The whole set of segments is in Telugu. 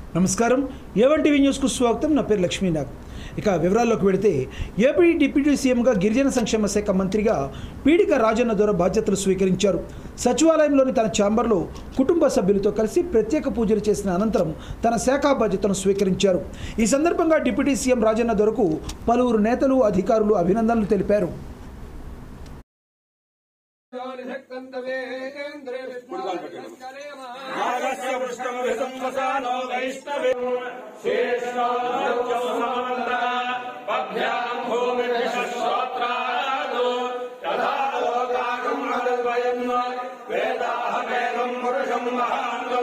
నమస్కారం ఏవన్ టీవీ న్యూస్కు స్వాగతం నా పేరు లక్ష్మీనాథ్ ఇక వివరాల్లోకి వెళితే ఏపీ డిప్యూటీ సీఎంగా గిరిజన సంక్షేమ శాఖ మంత్రిగా పీడిక రాజన్న దొర బాధ్యతలు స్వీకరించారు సచివాలయంలోని తన ఛాంబర్లో కుటుంబ సభ్యులతో కలిసి ప్రత్యేక పూజలు చేసిన అనంతరం తన శాఖ బాధ్యతను స్వీకరించారు ఈ సందర్భంగా డిప్యూటీ సీఎం రాజన్న దొరకు పలువురు నేతలు అధికారులు అభినందనలు తెలిపారు నాగస్య పృష్ఠమభిసం వసానో వైష్ణవే శేషోభ్యాం భూమిశ్రోత్రాదో తథా లోకాగం అద్వయం వేదాహమేకం పురుషం మహాంతం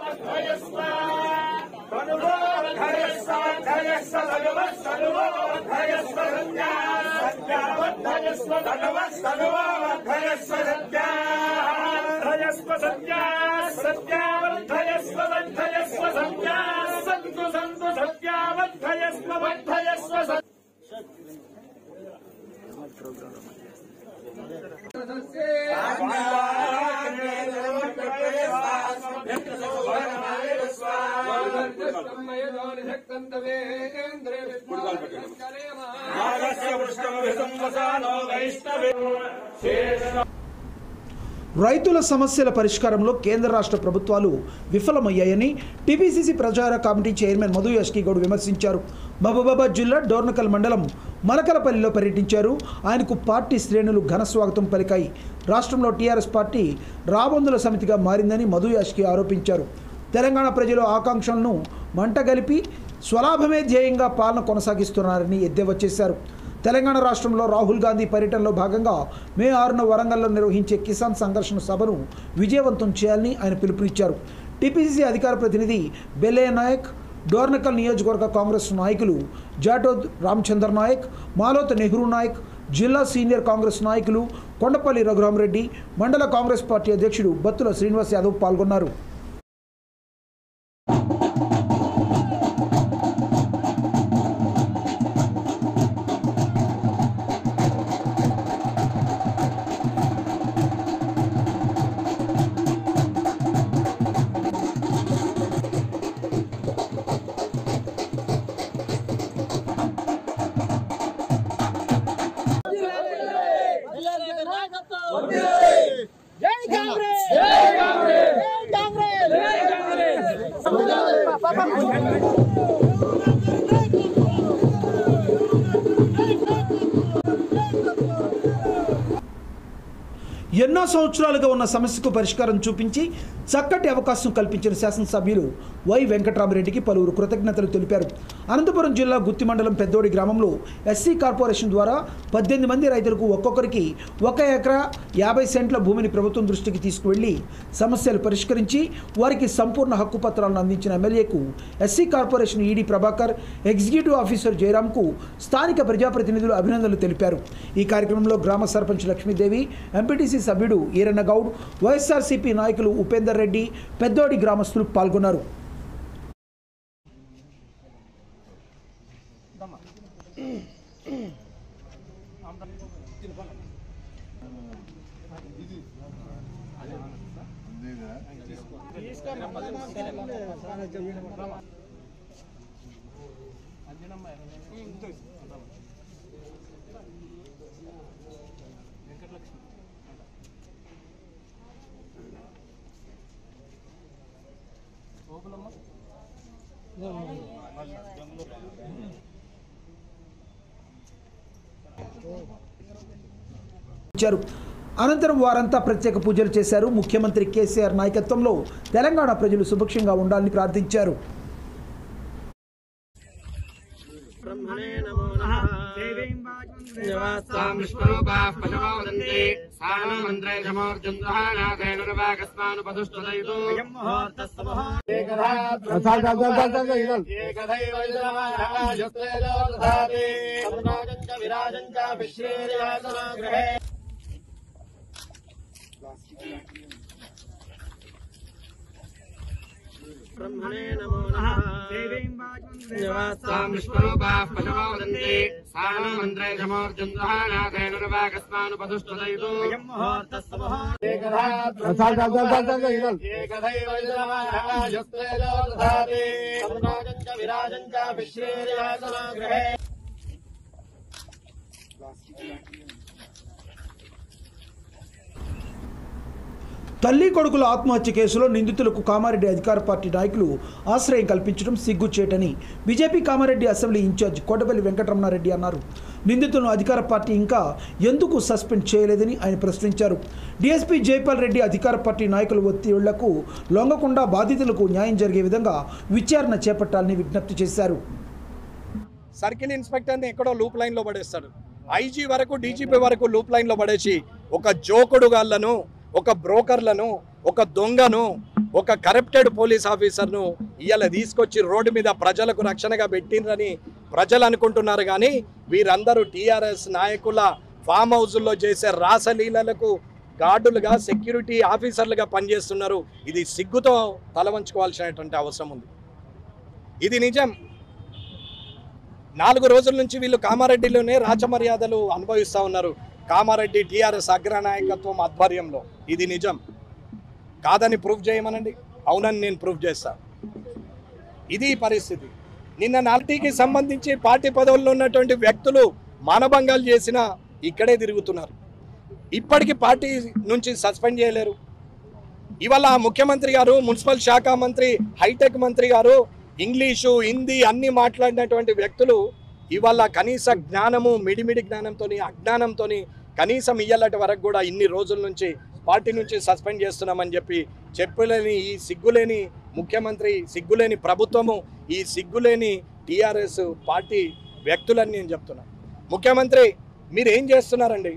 నాగస్య పృష్ఠమభిసం వసానో వైష్ణవే శేష రైతుల సమస్యల పరిష్కారంలో కేంద్ర రాష్ట్ర ప్రభుత్వాలు విఫలమయ్యాయని టీపీసీసీ ప్రచార కమిటీ చైర్మన్ మధు యష్కి గౌడ్ విమర్శించారు మహబూబాబాద్ జిల్లా డోర్నకల్ మండలం మలకలపల్లిలో పర్యటించారు ఆయనకు పార్టీ శ్రేణులు ఘన స్వాగతం పలికాయి రాష్ట్రంలో టీఆర్ఎస్ పార్టీ రాబందుల సమితిగా మారిందని మధు యాష్కి ఆరోపించారు తెలంగాణ ప్రజలు ఆకాంక్షలను మంటగలిపి స్వలాభమే ధ్యేయంగా పాలన కొనసాగిస్తున్నారని ఎద్దేవా చేశారు తెలంగాణ రాష్ట్రంలో రాహుల్ గాంధీ పర్యటనలో భాగంగా మే ఆరున వరంగల్లో నిర్వహించే కిసాన్ సంఘర్షణ సభను విజయవంతం చేయాలని ఆయన పిలుపునిచ్చారు టీపీసీసీ అధికార ప్రతినిధి బెల్లయ్య నాయక్ డోర్నకల్ నియోజకవర్గ కాంగ్రెస్ నాయకులు జాటోద్ రామచంద్ర నాయక్ మాలోత్ నెహ్రూ నాయక్ జిల్లా సీనియర్ కాంగ్రెస్ నాయకులు కొండపల్లి రఘురామరెడ్డి మండల కాంగ్రెస్ పార్టీ అధ్యక్షుడు బత్తుల శ్రీనివాస్ యాదవ్ పాల్గొన్నారు జై కాంగ్రెస్ జై కాంగ్రెస్ జై కాంగ్రెస్ జై కాంగ్రెస్ ఎన్నో సంవత్సరాలుగా ఉన్న సమస్యకు పరిష్కారం చూపించి చక్కటి అవకాశం కల్పించిన శాసనసభ్యులు వై వెంకటరామరెడ్డికి పలువురు కృతజ్ఞతలు తెలిపారు అనంతపురం జిల్లా గుత్తి మండలం పెద్దోడి గ్రామంలో ఎస్సీ కార్పొరేషన్ ద్వారా పద్దెనిమిది మంది రైతులకు ఒక్కొక్కరికి ఒక ఎకరా యాభై సెంట్ల భూమిని ప్రభుత్వం దృష్టికి తీసుకువెళ్లి సమస్యలు పరిష్కరించి వారికి సంపూర్ణ హక్కు పత్రాలను అందించిన ఎమ్మెల్యేకు SC corporation ED Prabhakar executive officer జయరాంకు స్థానిక ప్రజాప్రతినిధులు అభినందనలు తెలిపారు ఈ కార్యక్రమంలో గ్రామ సర్పంచ్ లక్ష్మీదేవి ఎంపీటీసీ సభ్యుడు ఈరన్న గౌడ్ వైఎస్ఆర్సీపీ నాయకులు ఉపేందర్ రెడ్డి పెద్దోడి గ్రామస్తులు పాల్గొన్నారు ఇచ్చారు అనంతరం వారంతా ప్రత్యేక పూజలు చేశారు ముఖ్యమంత్రి కేసీఆర్ నాయకత్వంలో తెలంగాణ ప్రజలు సుభిక్షంగా ఉండాలని ప్రార్థించారు దేవాస్తాం విష్ణురూపాः పశవో వదంతి స్థానం మంత్రే సమోర్జంతః నాథేనుర్వాగస్మానుపదుష్టదయితో ఏకథైవ జనమాజస్తేజో దధాతి సముదాజంచ విరాజంచ విశ్వేర్యాసనాగ్రహే బ్రహ్మణే నమో నమః దేవాస్తాం విష్ణురూపాः పశవో వదంతి स्थानमन्त्रेशमोऽर्जुन्दः नाथेनुर्वाकस्मानुपदुष्टदयितु తల్లి కొడుకుల ఆత్మహత్య కేసులో నిందితులకు కామారెడ్డి అధికార పార్టీ నాయకులు ఆశ్రయం కల్పించడం సిగ్గుచేటని BJP Kamareddy assembly incharge Kotapalli Venkataramana Reddy అన్నారు నిందితులను అధికార పార్టీ ఇంకా ఎందుకు సస్పెండ్ చేయలేదని ఆయన ప్రశ్నించారు డీఎస్పీ జైపాల్ రెడ్డి అధికార పార్టీ నాయకుల ఒత్తిళ్లకు లొంగకుండా బాధితులకు న్యాయం జరిగే విధంగా విచారణ చేపట్టాలని విజ్ఞప్తి చేశారు సర్కిల్ ఇన్స్పెక్టర్ని ఎక్కడో లూప్ లైన్లో పడేస్తాడు ఐజీ వరకు డీజీపీ వరకు లూప్ లైన్లో పడేసి ఒక జోకుడు గాళ్లను ఒక బ్రోకర్లను ఒక దొంగను ఒక కరప్టెడ్ పోలీస్ ఆఫీసర్ను ఇవాళ తీసుకొచ్చి రోడ్డు మీద ప్రజలకు రక్షణగా పెట్టిండ్రని ప్రజలు అనుకుంటున్నారు కానీ వీరందరూ టీఆర్ఎస్ నాయకుల ఫామ్ హౌజుల్లో చేసే రాసలీలలకు గార్డులుగా సెక్యూరిటీ ఆఫీసర్లుగా పనిచేస్తున్నారు ఇది సిగ్గుతో తల వంచుకోవాల్సినటువంటి అవసరం ఉంది ఇది నిజం నాలుగు రోజుల నుంచి వీళ్ళు కామారెడ్డిలోనే రాచమర్యాదలు అనుభవిస్తూ ఉన్నారు కామారెడ్డి టీఆర్ఎస్ అగ్రనాయకత్వం ఆధ్వర్యంలో ఇది నిజం కాదని ప్రూఫ్ చేయమనండి అవునని నేను ప్రూఫ్ చేస్తా ఇది పరిస్థితి నిన్న నాటికి సంబంధించి పార్టీ పదవుల్లో ఉన్నటువంటి వ్యక్తులు మానభంగాలు చేసిన ఇక్కడే తిరుగుతున్నారు ఇప్పటికీ పార్టీ నుంచి సస్పెండ్ చేయలేరు ఇవాళ ముఖ్యమంత్రి గారు మున్సిపల్ శాఖ మంత్రి హైటెక్ మంత్రి గారు ఇంగ్లీషు హిందీ అన్ని మాట్లాడినటువంటి వ్యక్తులు ఇవాళ కనీస జ్ఞానము మిడిమిడి జ్ఞానంతో అజ్ఞానంతో కనీసం ఇయ్యాలటి వరకు కూడా ఇన్ని రోజుల నుంచి పార్టీ నుంచి సస్పెండ్ చేస్తున్నామని చెప్పి చెప్పులేని ఈ సిగ్గులేని ముఖ్యమంత్రి సిగ్గులేని ప్రభుత్వము ఈ సిగ్గులేని టీఆర్ఎస్ పార్టీ వ్యక్తులని నేను చెప్తున్నా ముఖ్యమంత్రి మీరు ఏం చేస్తున్నారండి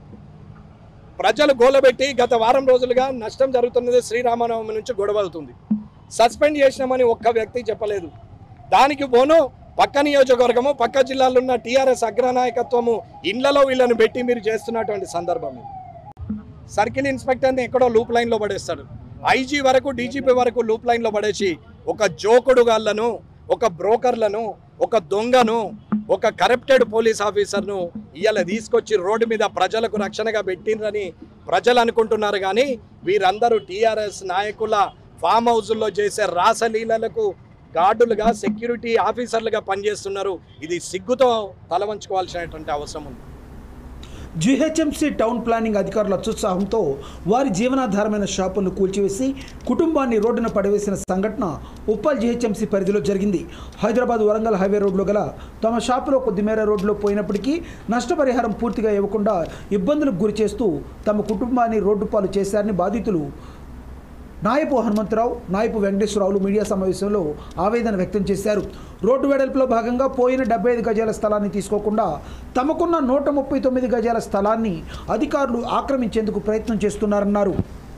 ప్రజలు గోలబెట్టి గత వారం రోజులుగా నష్టం జరుగుతున్నది శ్రీరామనవమి నుంచి గొడవ అవుతుంది సస్పెండ్ చేసినామని ఒక్క వ్యక్తి చెప్పలేదు దానికి పోను పక్క నియోజకవర్గము పక్క జిల్లాలో ఉన్న టీఆర్ఎస్ అగ్రనాయకత్వము ఇండ్లలో వీళ్ళని పెట్టి మీరు చేస్తున్నటువంటి సందర్భం ఇది సర్కిల్ ఇన్స్పెక్టర్ని ఎక్కడో లూప్ లైన్లో పడేస్తాడు ఐజీ వరకు డీజీపీ వరకు లూప్ లైన్లో పడేసి ఒక జోకుడు గాళ్లను ఒక బ్రోకర్లను ఒక దొంగను ఒక కరప్టెడ్ పోలీస్ ఆఫీసర్ను ఇవాళ తీసుకొచ్చి రోడ్డు మీద ప్రజలకు రక్షణగా పెట్టిండ్రని ప్రజలు అనుకుంటున్నారు కానీ వీరందరూ టీఆర్ఎస్ నాయకుల ఫామ్ హౌజుల్లో చేసే రాసలీలలకు గార్డులుగా సెక్యూరిటీ ఆఫీసర్లుగా పనిచేస్తున్నారు ఇది సిగ్గుతో తల వంచుకోవాల్సినటువంటి అవసరం ఉంది జీహెచ్ఎంసీ టౌన్ ప్లానింగ్ అధికారుల అత్యుత్సాహంతో వారి జీవనాధారమైన షాపులను కూల్చివేసి కుటుంబాన్ని రోడ్డున పడవేసిన సంఘటన ఉప్పల్ జీహెచ్ఎంసీ పరిధిలో జరిగింది హైదరాబాద్ వరంగల్ హైవే రోడ్లో గల తమ షాపులో కొద్దిమేర రోడ్లో పోయినప్పటికీ నష్టపరిహారం పూర్తిగా ఇవ్వకుండా ఇబ్బందులకు గురి చేస్తూ తమ కుటుంబాన్ని రోడ్డు పాలు చేశారని బాధితులు నాయపు హనుమంతరావు నాయపు వెంకటేశ్వరరావులు మీడియా సమావేశంలో ఆవేదన వ్యక్తం చేశారు రోడ్డు వెడల్పులో భాగంగా పోయిన డెబ్బై ఐదు గజాల స్థలాన్ని తీసుకోకుండా తమకున్న నూట ముప్పై తొమ్మిది గజాల స్థలాన్ని అధికారులు ఆక్రమించేందుకు ప్రయత్నం చేస్తున్నారన్నారు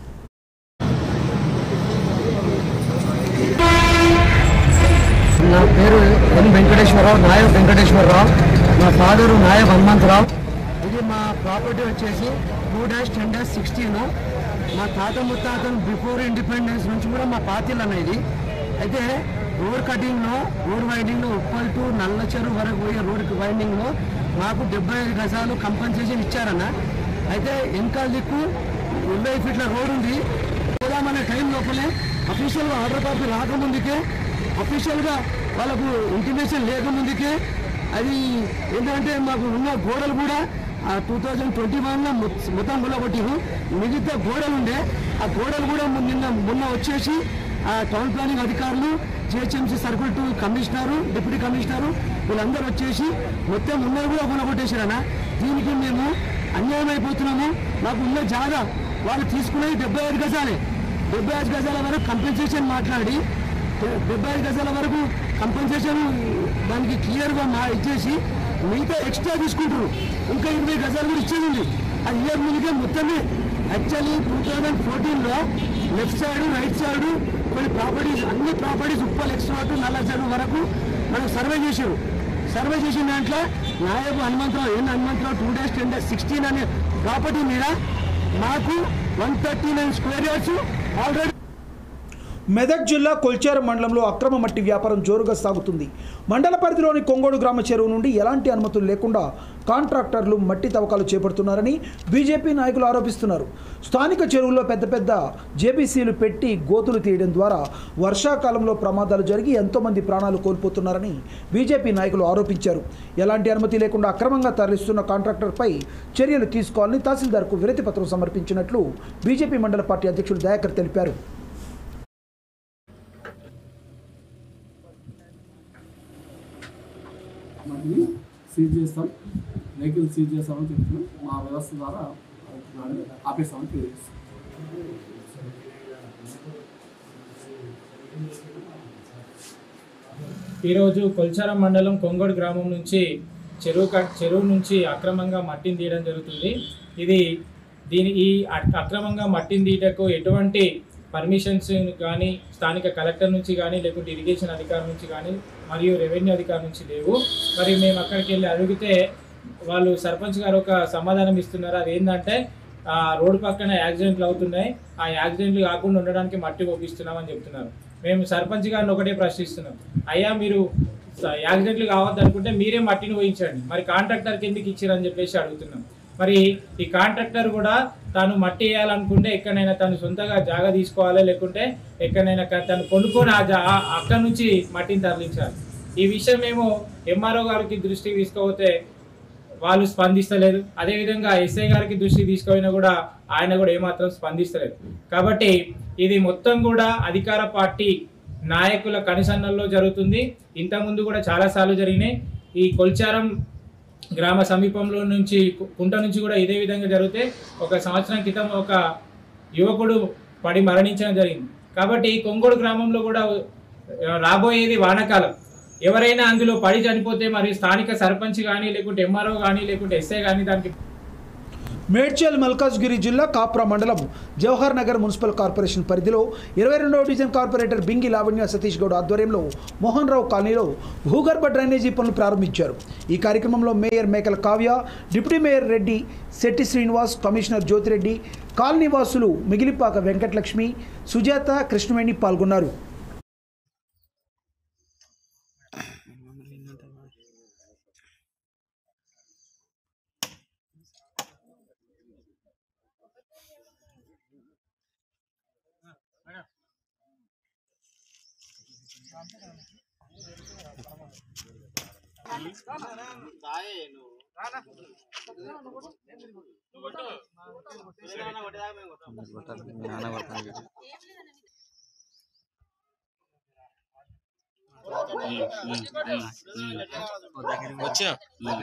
నా పేరు ఎన్ వెంకటేశ్వరరావు నాయక్ వెంకటేశ్వరరావు మా ఫాదరు నాయక్ హనుమంతరావు ఇది మా ప్రాపర్టీ వచ్చేసి two dash ten dash sixteen మా తాత ముత్తాతను బిఫోర్ ఇండిపెండెన్స్ నుంచి కూడా మా పాతిల్ అనేది అయితే రోడ్ కటింగ్లో రోడ్ వైండింగ్లో ఉప్పల్ టు నల్ల చెరువు వరకు పోయే రోడ్ వైండింగ్లో మాకు డెబ్బై ఐదు గజాలు కంపెన్సేషన్ ఇచ్చారన్న అయితే వెనకాల దిక్కు ఇరవై ఫీట్ల రోడ్ ఉంది పోదామనే టైం లోపలే అఫీషియల్గా ఆర్డర్ కాపీ రాకముందుకే అఫీషియల్గా వాళ్ళకు ఇంటిమేషన్ లేకముందుకే అది ఏంటంటే మాకు ఉన్న గోడలు కూడా టూ థౌజండ్ ట్వంటీ వన్లో మొత్తం కొట్టిరు మిగతా గోడలు ఉండే ఆ గోడలు కూడా మొన్న- నిన్న మొన్న వచ్చేసి ఆ టౌన్ ప్లానింగ్ అధికారులు GHMC circle two commissioner deputy commissioner వీళ్ళందరూ వచ్చేసి మొత్తం ఉన్నది కూడా కొనగొట్టేసారన్న దీనికి మేము అన్యాయం అయిపోతున్నాము మాకు ఉన్న జాగా వాళ్ళు తీసుకునేది డెబ్బై ఐదు గజాలే డెబ్బై ఐదు గజాల వరకు కంపెన్సేషన్ మాట్లాడి డెబ్బై ఐదు గజాల వరకు కంపెన్సేషన్ దానికి క్లియర్గా మా ఇచ్చేసి మిగతా ఎక్స్ట్రా తీసుకుంటారు ఇంకా ఇరవై గజాలు కూడా ఇచ్చేది ఉంది అది ఇయర్ ముందుకే మొత్తమే యాక్చువల్లీ టూ థౌజండ్ ఫోర్టీన్లో లెఫ్ట్ సైడ్ రైట్ సైడ్ కొన్ని ప్రాపర్టీస్ అన్ని ప్రాపర్టీస్ ఉప్పల్ ఎక్స్ట్రాట్ నల్ల చెరువు వరకు మనకు సర్వే చేశారు సర్వే చేసిన దాంట్లో నాయకు హనుమంతరావు ఎన్ Hanumantharao two days ten days sixteen అనే ప్రాపర్టీ మీద మాకు one thirty nine square yards already Medak జిల్లా కొల్చారం మండలంలో అక్రమ మట్టి వ్యాపారం జోరుగా సాగుతుంది మండల పరిధిలోని కొంగోడు గ్రామ చెరువు నుండి ఎలాంటి అనుమతులు లేకుండా కాంట్రాక్టర్లు మట్టి తవ్వకాలు చేపడుతున్నారని బీజేపీ నాయకులు ఆరోపిస్తున్నారు స్థానిక చెరువుల్లో పెద్ద పెద్ద జేబీసీలు పెట్టి గోతులు తీయడం ద్వారా వర్షాకాలంలో ప్రమాదాలు జరిగి ఎంతోమంది ప్రాణాలు కోల్పోతున్నారని బీజేపీ నాయకులు ఆరోపించారు ఎలాంటి అనుమతి లేకుండా అక్రమంగా తరలిస్తున్న కాంట్రాక్టర్పై చర్యలు తీసుకోవాలని తహసీల్దార్కు వినతి పత్రం సమర్పించినట్లు బీజేపీ మండల పార్టీ అధ్యక్షుడు దయాకర్ తెలిపారు మళ్ళీ సీజ్ చేస్తాం వెహికల్ సీజ్ చేస్తామని చెప్తున్నాం మా వ్యవస్థ ద్వారా దాన్ని ఆపేస్తామని తెలియజేస్తాం ఈరోజు కొల్చారం మండలం కొంగోడు గ్రామం నుంచి చెరువు క- చెరువు నుంచి అక్రమంగా మట్టిని తీయడం జరుగుతుంది ఇది దీని ఈ అ- అక్రమంగా మట్టిని తీయటకు ఎటువంటి పర్మిషన్స్ కానీ స్థానిక కలెక్టర్ నుంచి కానీ లేకుంటే ఇరిగేషన్ అధికారి నుంచి కానీ మరియు రెవెన్యూ అధికారి నుంచి లేవు మరి మేము అక్కడికి వెళ్ళి అడిగితే వాళ్ళు సర్పంచ్ గారు ఒక సమాధానం ఇస్తున్నారు అది ఏంటంటే ఆ రోడ్డు పక్కన యాక్సిడెంట్లు అవుతున్నాయి ఆ యాక్సిడెంట్లు కాకుండా ఉండడానికి మట్టి ఒప్పిస్తున్నామని చెప్తున్నారు మేము సర్పంచ్ గారిని ఒకటే ప్రశ్నిస్తున్నాం అయ్యా మీరు స- యాక్సిడెంట్లు కావద్దు అనుకుంటే మీరే మట్టిని పోయించండి మరి కాంట్రాక్టర్కి ఎందుకు ఇచ్చారని చెప్పేసి అడుగుతున్నాం మరి ఈ కాంట్రాక్టర్ కూడా తాను మట్టి వేయాలనుకుంటే ఎక్కడైనా తను సొంతగా జాగా తీసుకోవాలి లేకుంటే ఎక్కడైనా క- తను కొనుక్కొని ఆ జా ఆ- అక్కడ నుంచి మట్టిని తరలించాలి ఈ విషయం మేము ఎంఆర్ఓ గారికి దృష్టికి తీసుకుపోతే వాళ్ళు స్పందిస్తలేదు అదేవిధంగా ఎస్ఐ గారికి దృష్టి తీసుకుపోయినా కూడా ఆయన కూడా ఏమాత్రం స్పందిస్తలేదు కాబట్టి ఇది మొత్తం కూడా అధికార పార్టీ నాయకుల కనుసన్నల్లో జరుగుతుంది ఇంతకుముందు కూడా చాలాసార్లు జరిగినాయి ఈ కొల్చారం గ్రామ సమీపంలో నుంచి కు- కుంట నుంచి కూడా ఇదే విధంగా జరిగితే ఒక సంవత్సరం క్రితం ఒక యువకుడు పడి మరణించడం జరిగింది కాబట్టి ఈ కొంగోడు గ్రామంలో కూడా ఆ, రాబోయేది వానాకాలం ఎవరైనా అందులో పడి చనిపోతే మరి స్థానిక సర్పంచ్ కానీ లేకుంటే ఎంఆర్ఓ కానీ లేకుంటే ఎస్ఐ కానీ దానికి మేడ్చల్ మల్కాజ్గిరి జిల్లా కాప్రా మండలం జవహర్ నగర్ మున్సిపల్ కార్పొరేషన్ పరిధిలో ఇరవై రెండవ డివిజన్ కార్పొరేటర్ బింగి లావణ్య సతీష్ గౌడ్ ఆధ్వర్యంలో మోహన్ రావు కాలనీలో భూగర్భ డ్రైనేజీ పనులు ప్రారంభించారు ఈ కార్యక్రమంలో mayor Mekala Kavya deputy mayor Reddy Shetty Srinivas commissioner Jyothireddy colony వాసులు మిగిలిపాక వెంకటలక్ష్మి సుజాత కృష్ణవేణి పాల్గొన్నారు వచ్చిన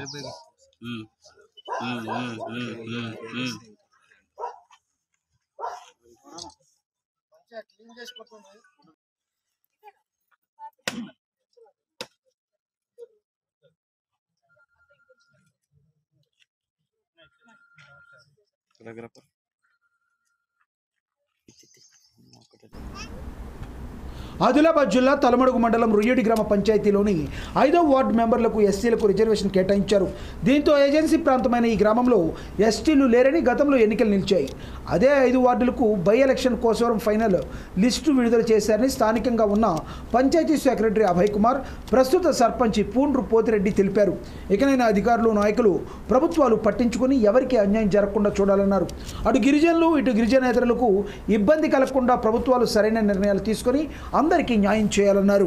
ఆదిలాబాద్ జిల్లా తలమడుగు మండలం రుయ్యడి గ్రామ పంచాయతీలోని ఐదో వార్డు మెంబర్లకు ఎస్సీలకు రిజర్వేషన్ కేటాయించారు దీంతో ఏజెన్సీ ప్రాంతమైన ఈ గ్రామంలో ఎస్టీలు లేరని గతంలో ఎన్నికలు నిలిచాయి అదే ఐదు వార్డులకు బై ఎలక్షన్ కోసం ఫైనల్ లిస్టు విడుదల చేశారని స్థానికంగా ఉన్న పంచాయతీ సెక్రటరీ అభయ్ కుమార్ ప్రస్తుత సర్పంచ్ పూండ్రు పోతిరెడ్డి తెలిపారు ఇకనైనా అధికారులు నాయకులు ప్రభుత్వాలు పట్టించుకుని ఎవరికి అన్యాయం జరగకుండా చూడాలన్నారు అటు గిరిజనులు ఇటు గిరిజనేతరులకు ఇబ్బంది కలగకుండా ప్రభుత్వాలు సరైన నిర్ణయాలు తీసుకొని అందరికీ న్యాయం చేయాలన్నారు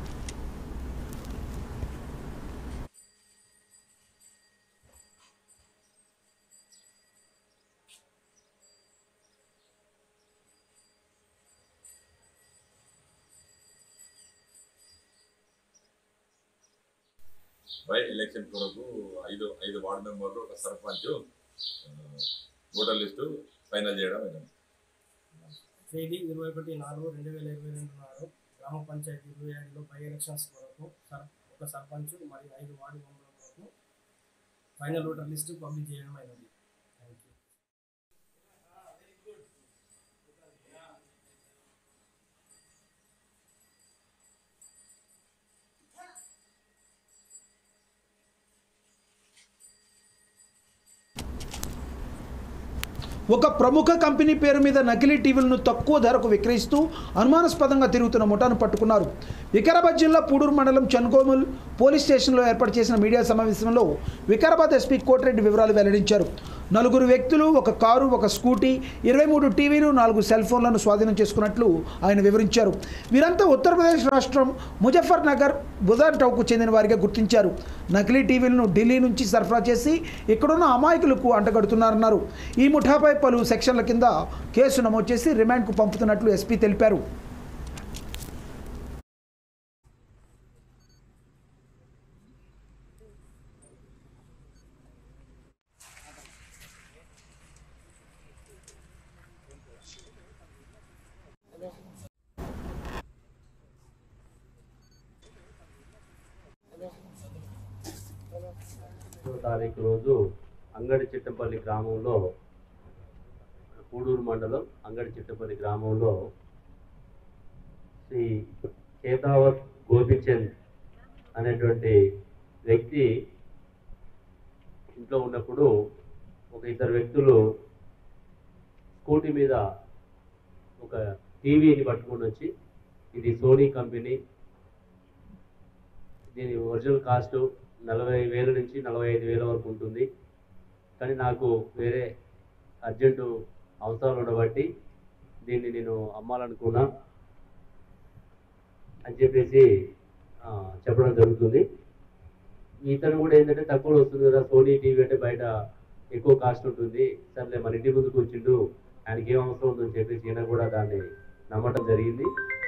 బై ఎలక్షన్ కొరకు ఐదు ఐదు వార్డు మెంబర్లు ఒక సర్పంచ్ ఆ, ఓటర్ లిస్టు ఫైనల్ చేయడం అయినది. తేదీ ఇరవై ఒకటి నాలుగు రెండు వేల ఇరవై రెండు నాడు గ్రామ పంచాయతీ ఇరవై ఐదులో బై ఎలక్షన్స్ కొరకు సర్ ఒక సర్పంచ్ మరియు ఐదు వార్డు మెంబర్ల కొరకు ఫైనల్ ఓటర్ లిస్టు పబ్లిష్ చేయడం అయినది థ్యాంక్ యూ ఒక ప్రముఖ కంపెనీ పేరు మీద నకిలీ టీవీలను తక్కువ ధరకు విక్రయిస్తూ అనుమానాస్పదంగా తిరుగుతున్న ముఠాను పట్టుకున్నారు వికారాబాద్ జిల్లా పూడూరు మండలం చన్కోముల్ పోలీస్ స్టేషన్లో ఏర్పాటు చేసిన మీడియా సమావేశంలో వికారాబాద్ ఎస్పీ కోటిరెడ్డి వివరాలు వెల్లడించారు నలుగురు వ్యక్తులు ఒక కారు ఒక స్కూటీ ఇరవై మూడు టీవీలు నాలుగు సెల్ ఫోన్లను స్వాధీనం చేసుకున్నట్లు ఆయన వివరించారు వీరంతా ఉత్తరప్రదేశ్ రాష్ట్రం ముజఫర్ నగర్ బుధాన్ టౌకు చెందిన వారిగా గుర్తించారు నకిలీ టీవీలను ఢిల్లీ నుంచి సరఫరా చేసి ఇక్కడున్న అమాయకులకు అంటగడుతున్నారన్నారు ఈ ముఠాపై పలు సెక్షన్ల కింద కేసు నమోదు చేసి రిమాండ్కు పంపుతున్నట్లు ఎస్పీ తెలిపారు ఒకటో తారీఖు రోజు అంగడి చిట్టంపల్లి గ్రామంలో పూడూరు మండలం అంగడి చిట్టంపల్లి గ్రామంలో శ్రీ కేతావత్ గోపిచంద్ అనేటువంటి వ్యక్తి ఇంట్లో ఉన్నప్పుడు ఒక ఇద్దరు వ్యక్తులు స్కూటీ మీద ఒక టీవీని పట్టుకొని వచ్చి ఇది సోనీ కంపెనీ దీని ఒరిజినల్ కాస్ట్ నలభై వేల నుంచి నలభై ఐదు వేల వరకు ఉంటుంది కానీ నాకు వేరే అర్జెంటు అవసరాలు ఉండబట్టి దీన్ని నేను అమ్మాలనుకున్నా అని చెప్పేసి ఆ, చెప్పడం జరుగుతుంది ఇతను కూడా ఏంటంటే తక్కువ వస్తుంది కదా సోనీ టీవీ అంటే బయట ఎక్కువ కాస్ట్ ఉంటుంది సర్లే మన ఇంటి ముందుకు వచ్చిండు ఆయనకి ఏం అవసరం ఉందని చెప్పేసి ఈయన కూడా దాన్ని నమ్మటం జరిగింది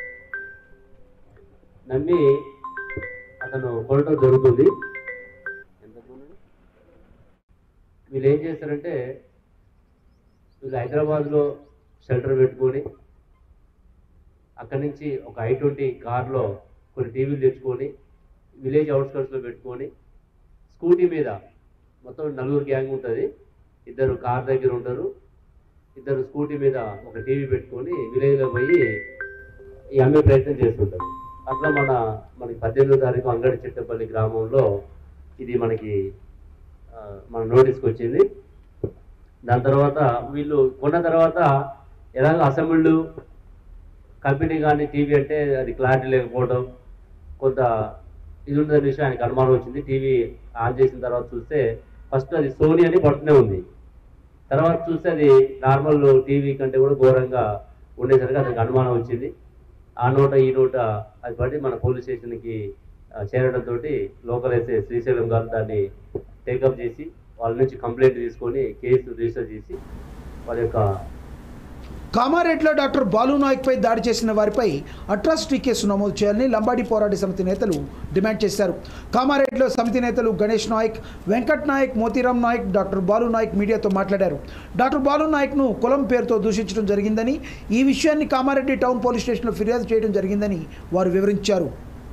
నమ్మి అతను కొనటం జరుగుతుంది ఎంత కొన్నాడు? వీళ్ళు ఏం చేస్తారంటే వీళ్ళు హైదరాబాద్లో షెల్టర్ పెట్టుకొని అక్కడి నుంచి ఒక ఐ ట్వంటీ కార్లో కొన్ని టీవీలు తెచ్చుకొని విలేజ్ అవుట్స్కట్స్లో పెట్టుకొని స్కూటీ మీద మొత్తం నలుగురు గ్యాంగ్ ఉంటుంది ఇద్దరు కార్ దగ్గర ఉంటారు ఇద్దరు స్కూటీ మీద ఒక టీవీ పెట్టుకొని విలేజ్లో పోయి ఈ అమ్మే ప్రయత్నం చేస్తుంటారు అట్లా మన మనకి పద్దెనిమిదో తారీఖు అంగడి చిట్టపల్లి గ్రామంలో ఇది మనకి ఆ, మన నోటీస్కి వచ్చింది దాని తర్వాత వీళ్ళు కొన్న తర్వాత ఎలాగో అసెంబ్లీలు కంపెనీ కానీ టీవీ అంటే అది క్లారిటీ లేకపోవడం కొంత ఇది ఉందని విషయం ఆయనకు అనుమానం వచ్చింది టీవీ ఆన్ చేసిన తర్వాత చూస్తే ఫస్ట్ అది సోనీ అని పడుతూనే ఉంది తర్వాత చూస్తే అది నార్మల్ టీవీ కంటే కూడా ఘోరంగా ఉండేసరికి అతనికి అనుమానం వచ్చింది ఆ నోట ఈ నోట అది పడి మన పోలీస్ స్టేషన్కి ఆ, చేరడంతో లోకల్ ఎస్ఐ శ్రీశైలం గారు దాన్ని టేకప్ చేసి వాళ్ళ నుంచి కంప్లైంట్ తీసుకొని కేసు రిజిస్టర్ చేసి వాళ్ళ యొక్క కామారెడ్డిలో డాక్టర్ బాలు నాయక్పై దాడి చేసిన వారిపై అట్రాసిటీ కేసు నమోదు చేయాలని లంబాడి పోరాట సమితి నేతలు డిమాండ్ చేశారు కామారెడ్డిలో సమితి నేతలు గణేష్ నాయక్ వెంకట్ నాయక్ మోతీరామ్ నాయక్ డాక్టర్ బాలు నాయక్ మీడియాతో మాట్లాడారు డాక్టర్ బాలు నాయక్ను కులం పేరుతో దూషించడం జరిగిందని ఈ విషయాన్ని కామారెడ్డి టౌన్ పోలీస్ స్టేషన్లో ఫిర్యాదు చేయడం జరిగిందని వారు వివరించారు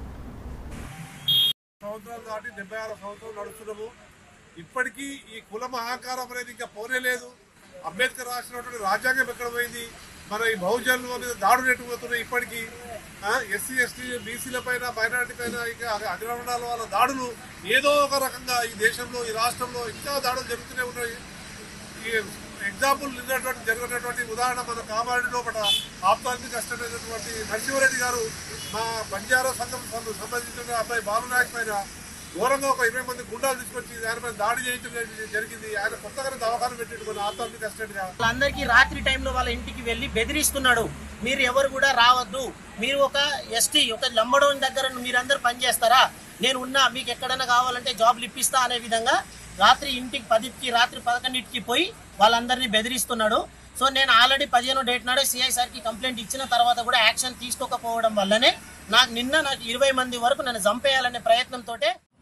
సంవత్సరాలు దాటి డెబ్బై ఆరు సంవత్సరాలు నడుస్తున్నాము ఇప్పటికీ ఈ కులం అహంకారం అనేది ఇంకా పోనే లేదు అంబేద్కర్ రాసినటువంటి రాజ్యాంగం ఎక్కడ పోయింది మన ఈ బహుజనుల మీద దాడులు ఎట్టుకుపోతున్నాయి ఇప్పటికీ ఎస్సీ ఎస్టీ బీసీల పైన మైనారిటీ పైన ఇంకా అగ్రవర్ణాల వాళ్ళ దాడులు ఏదో ఒక రకంగా ఈ దేశంలో ఈ రాష్ట్రంలో ఇంకా దాడులు జరుగుతూనే ఉన్నాయి ఈ ఎగ్జాంపుల్ నిన్నటువంటి జరిగినటువంటి ఉదాహరణ మన కామారెడ్డి లోపల ఆప్తానికి కష్టమైనటువంటి నరసింహారెడ్డి గారు మా బంజారా సంఘం సం- సంబంధించిన అబ్బాయి బాలునాయక్ పైన ఘోరంగా ఒక ఇరవై మంది గుండాలు తీసుకొచ్చి ఆయన పైన దాడి చేయించడం జరిగింది ఆయన కొత్తగానే దవాఖాన పెట్టిండు మన ఆప్తానికి కష్టంగా వాళ్ళందరికీ రాత్రి టైంలో వాళ్ళ ఇంటికి వెళ్ళి బెదిరిస్తున్నాడు మీరు ఎవరు కూడా రావద్దు మీరు ఒక ఎస్టీ ఒక లంబడోని దగ్గర మీరందరూ పనిచేస్తారా నేను ఉన్నా మీకు ఎక్కడైనా కావాలంటే జాబ్లు ఇప్పిస్తా అనే విధంగా రాత్రి ఇంటికి పదికి రాత్రి పదకొండింటికి పోయి వాళ్ళందరినీ బెదిరిస్తున్నాడు సో నేను ఆల్రెడీ పదిహేను డేట్ నాడే సిఐ సార్కి కంప్లైంట్ ఇచ్చిన తర్వాత కూడా యాక్షన్ తీసుకోకపోవడం వల్లనే నాకు నిన్న నాకు ఇరవై మంది వరకు నన్ను చంపేయాలనే ప్రయత్నంతో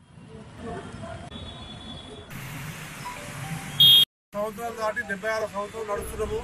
సంవత్సరాలు దాటి డెబ్బై ఆరు సంవత్సరాలు నడుస్తున్నాము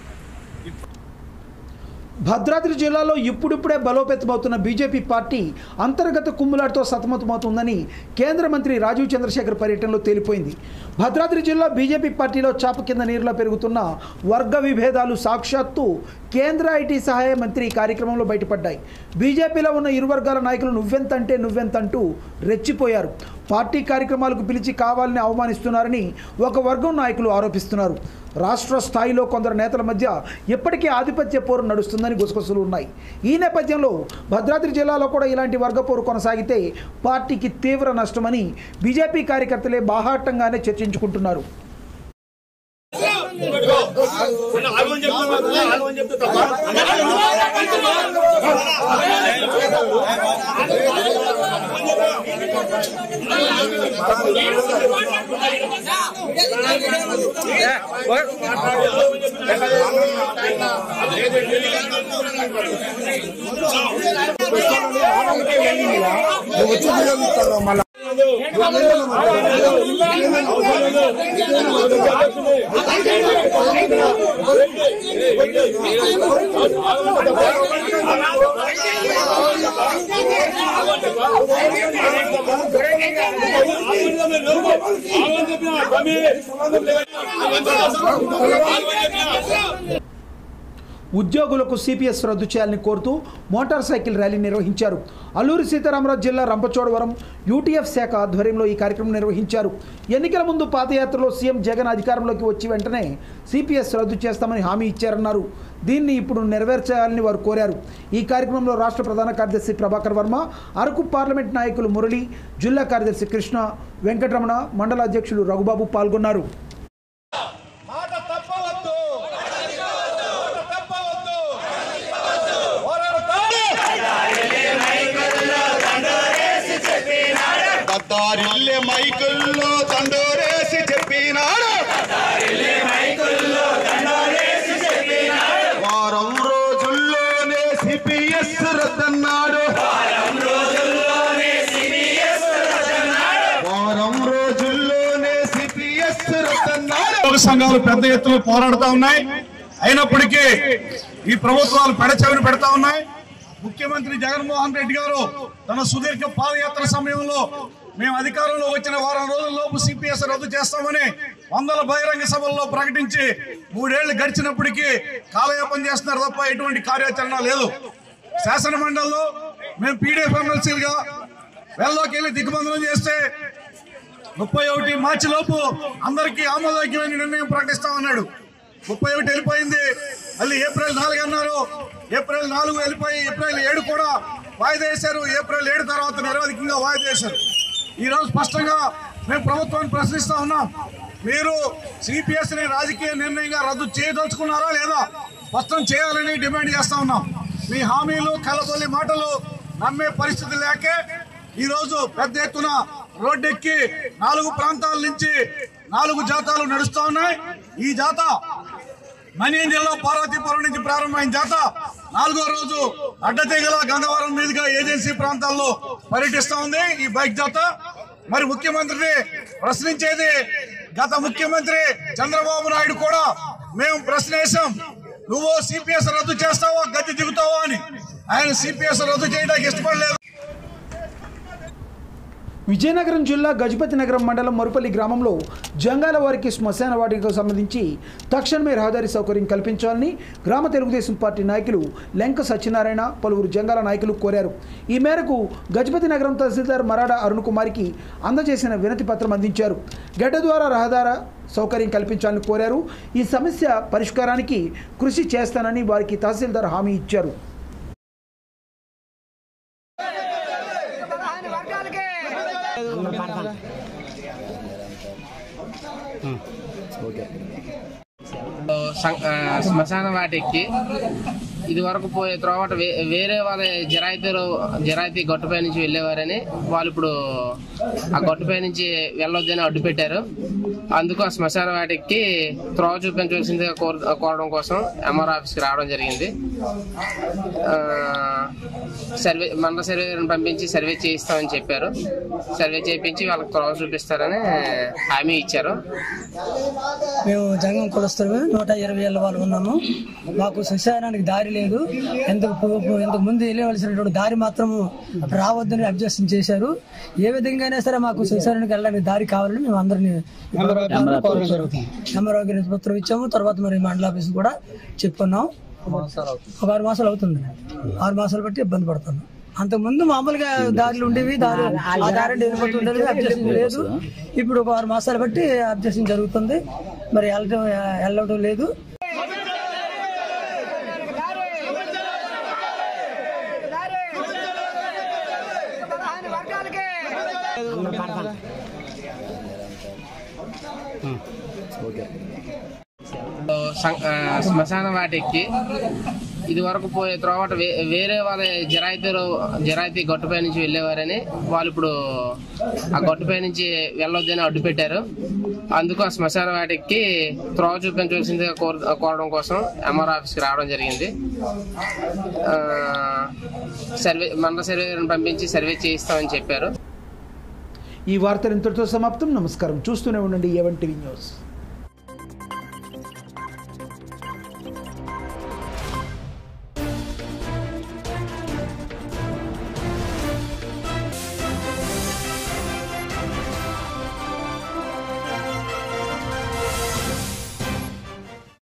భద్రాద్రి జిల్లాలో ఇప్పుడిప్పుడే బలోపేతమవుతున్న బీజేపీ పార్టీ అంతర్గత కుమ్ములాటతో సతమతమవుతుందని కేంద్ర మంత్రి రాజీవ్ చంద్రశేఖర్ పర్యటనలో తేలిపోయింది భద్రాద్రి జిల్లా బీజేపీ పార్టీలో చాప కింద నీరులా పెరుగుతున్న వర్గ విభేదాలు సాక్షాత్తు కేంద్ర ఐటీ సహాయ మంత్రి ఈ కార్యక్రమంలో బయటపడ్డాయి బీజేపీలో ఉన్న ఇరు వర్గాల నాయకులు నువ్వెంతంటే నువ్వెంతంటూ రెచ్చిపోయారు పార్టీ కార్యక్రమాలకు పిలిచి కావాలని అవమానిస్తున్నారని ఒక వర్గం నాయకులు ఆరోపిస్తున్నారు రాష్ట్ర స్థాయిలో కొందరు నేతల మధ్య ఇప్పటికే ఆధిపత్య పోరు నడుస్తుందని గుసగుసలు ఉన్నాయి ఈ నేపథ్యంలో భద్రాద్రి జిల్లాలో కూడా ఇలాంటి వర్గ పోరు కొనసాగితే పార్టీకి తీవ్ర నష్టమని బీజేపీ కార్యకర్తలే బాహాటంగానే చర్చించుకుంటున్నారు ఉద్యోగులకు సిపిఎస్ రద్దు చేయాలని కోరుతూ మోటార్ సైకిల్ ర్యాలీ నిర్వహించారు అల్లూరి సీతారామరాజు జిల్లా రంపచోడవరం యూటీఎఫ్ శాఖ ఆధ్వర్యంలో ఈ కార్యక్రమం నిర్వహించారు ఎన్నికల ముందు పాదయాత్రలో సీఎం జగన్ అధికారంలోకి వచ్చి వెంటనే సిపిఎస్ రద్దు చేస్తామని హామీ ఇచ్చారన్నారు దీన్ని ఇప్పుడు నెరవేర్చాలని వారు కోరారు ఈ కార్యక్రమంలో రాష్ట్ర ప్రధాన కార్యదర్శి ప్రభాకర్ వర్మ అరకు పార్లమెంట్ నాయకులు మురళి జిల్లా కార్యదర్శి కృష్ణ వెంకటరమణ మండల అధ్యక్షులు రఘుబాబు పాల్గొన్నారు గద్దారిల్లే మైకుల్లో దండోరేసి చెప్పినాడు వారం రోజుల్లోనే సిపిఎస్ రద్దన్నాడు వారం రోజుల్లోనే సిపిఎస్ రద్దన్నాడు ఉద్యోగ సంఘాలు పెద్ద ఎత్తున పోరాడుతా ఉన్నాయి అయినప్పటికీ ఈ ప్రభుత్వాలు పెడచెవిని పెడతా ఉన్నాయి ముఖ్యమంత్రి జగన్మోహన్ రెడ్డి గారు తన సుదీర్ఘ పాదయాత్ర సమయంలో మేము అధికారంలో వచ్చిన వారం రోజుల్లోపు సిపిఎస్ రద్దు చేస్తామని వందల బహిరంగ సభల్లో ప్రకటించి మూడేళ్లు గడిచినప్పటికీ కాలయాపన చేస్తున్నారు తప్ప ఎటువంటి కార్యాచరణ లేదు శాసన మండలిలో మేము పీడీఎఫ్ ఎమ్మెల్సీలుగా వెళ్ళలోకి వెళ్ళి దిగ్బంధనం చేస్తే ముప్పై ఒకటి మార్చి లోపు అందరికీ ఆమోదయోగ్యమైన నిర్ణయం ప్రకటిస్తా ఉన్నాడు ముప్పై ఒకటి వెళ్ళిపోయింది మళ్ళీ ఏప్రిల్ నాలుగు అన్నారు ఏప్రిల్ నాలుగు వెళ్ళిపోయి ఏప్రిల్ ఏడు కూడా వాయిదా వేశారు ఏప్రిల్ ఏడు తర్వాత నిరవధికంగా వాయిదా వేశారు ఈ రోజు స్పష్టంగా మేము ప్రభుత్వాన్ని ప్రశ్నిస్తా ఉన్నాం మీరు సిపిఎస్ ని రాజకీయ నిర్ణయంగా రద్దు చేయదలుచుకున్నారా లేదా స్పష్టం చేయాలని డిమాండ్ చేస్తా ఉన్నాం మీ హామీలు కలబొల్లి మాటలు నమ్మే పరిస్థితి లేకే ఈ రోజు పెద్ద ఎత్తున రోడ్డెక్కి నాలుగు ప్రాంతాల నుంచి నాలుగు జాతాలు నడుస్తా ఉన్నాయి ఈ జాత మన్యం జిల్లా పార్వతీపురం నుంచి ప్రారంభమైన జాత నాలుగో రోజు అడ్డతీగల గంగవరం మీదుగా ఏజెన్సీ ప్రాంతాల్లో పర్యటిస్తా ఉంది ఈ బైక్ జాత మరి ముఖ్యమంత్రిని ప్రశ్నించేది గత ముఖ్యమంత్రి చంద్రబాబు నాయుడు కూడా మేము ప్రశ్న వేశాం నువ్వు సిపిఎస్ రద్దు చేస్తావా గద్దె దిగుతావా అని ఆయన సిపిఎస్ రద్దు చేయడానికి ఇష్టపడలేదు విజయనగరం జిల్లా గజపతి నగరం మండలం మరుపల్లి గ్రామంలో జంగాల వారికి శ్మశాన వాటికకు సంబంధించి తక్షణమే రహదారి సౌకర్యం కల్పించాలని గ్రామ తెలుగుదేశం పార్టీ నాయకులు లెంక సత్యనారాయణ పలువురు జంగాల నాయకులు కోరారు ఈ మేరకు గజపతి నగరం తహసీల్దార్ మరాడ అరుణ్ కుమార్కి అందజేసిన వినతి పత్రం అందించారు గడ్డ ద్వారా రహదార సౌకర్యం కల్పించాలని కోరారు ఈ సమస్య పరిష్కారానికి కృషి చేస్తానని వారికి తహసీల్దార్ హామీ ఇచ్చారు సం- ఆ, శ్మశాన వాటికి ఇది వరకు పోయే త్రోవట వే- వేరే వాళ్ళ జరాయితీలో జరాయితీ గట్టుపై నుంచి వెళ్ళేవారని వాళ్ళు ఇప్పుడు ఆ గట్టుపై నుంచి వెళ్ళొద్దని అడ్డు పెట్టారు అందుకు ఆ శ్మశాన వాటికి త్రోవ చూపించవలసిందిగా కోర కోరడం కోసం ఎంఆర్ ఆఫీస్కి రావడం జరిగింది ఆ, సర్వే మండల సర్వేని పంపించి సర్వే చేయిస్తామని చెప్పారు సర్వే చేయించి వాళ్ళకి త్రోవ చూపిస్తారని హామీ ఇచ్చారు మేము జంగం కులస్తులమే నూట ఇరవై ఏళ్ళ వాళ్ళు ఉన్నాము మాకు శ్మశానానికి దారి లేదు ఎందుకు ఇంతకు ముందు వెళ్ళవలసినటువంటి దారి మాత్రం రావద్దని అబ్జెక్షన్ చేశారు ఏ విధంగానే సరే మాకు శ్మశానానికి వెళ్ళడానికి దారి కావాలని మేము అందరినీ కోరడం జరుగుతుంది ఎంఆర్ఓ గారికి పత్రం ఇచ్చాము తర్వాత మరి మండల ఆఫీస్ కూడా చెప్పుకున్నాం ఒక ఆరు మాసాలు అవుతుంది ఆరు మాసాలు బట్టి ఇబ్బంది పడుతున్నాం అంతకుముందు మామూలుగా దారులు ఉండేవి దారి ఆ దారి వెళ్ళిపోతూ ఉండేది అబ్జెక్షన్ లేదు ఇప్పుడు ఒక ఆరు మాసాలు బట్టి అబ్జెక్షన్ జరుగుతుంది మరి వెళ్ళటం వెళ్ళడం లేదు సం- ఆ, శ్మశాన వాటికి ఇది వరకు పోయే త్రోవట వే- వేరే వాళ్ళ జరాయితీలో జరాయితీ గట్టుపై నుంచి వెళ్ళేవారని వాళ్ళు ఇప్పుడు ఆ గట్టుపై నుంచి వెళ్ళొద్దని అడ్డు పెట్టారు అందుకు ఆ శ్మశాన వాటికి త్రోవ చూపించవలసిందిగా కోర కోరడం కోసం ఎంఆర్ ఆఫీస్కి రావడం జరిగింది ఆ, సర్వే మండల సర్వేని పంపించి సర్వే చేయిస్తామని చెప్పారు ఈ వార్తలు ఇంతటితో సమాప్తం నమస్కారం చూస్తూనే ఉండండి ఏవన్ టీవీ న్యూస్